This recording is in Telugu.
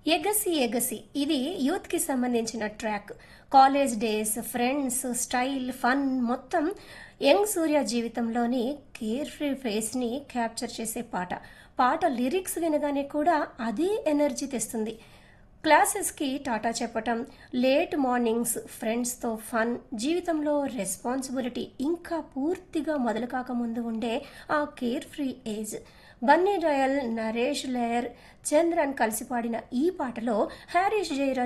ఎగసి ఎగసి ఇది యూత్కి సంబంధించిన track college days friends style fun మొత్తం యంగ్ సూర్య జీవితంలోని కేర్ ఫ్రీ ఫేస్ని క్యాప్చర్ చేసే పాట పాట లిరిక్స్ వినగానే కూడా అదే ఎనర్జీ తెస్తుంది క్లాసెస్కి టాటా చెప్పటం లేట్ మార్నింగ్స్ ఫ్రెండ్స్తో ఫన్ జీవితంలో రెస్పాన్సిబిలిటీ ఇంకా పూర్తిగా మొదలు కాకముందు ఉండే ఆ carefree age Benny Dayal Naresh Iyer Chandran కలిసి పాడిన ఈ పాటలో హ్యారీష్ జయరాజ్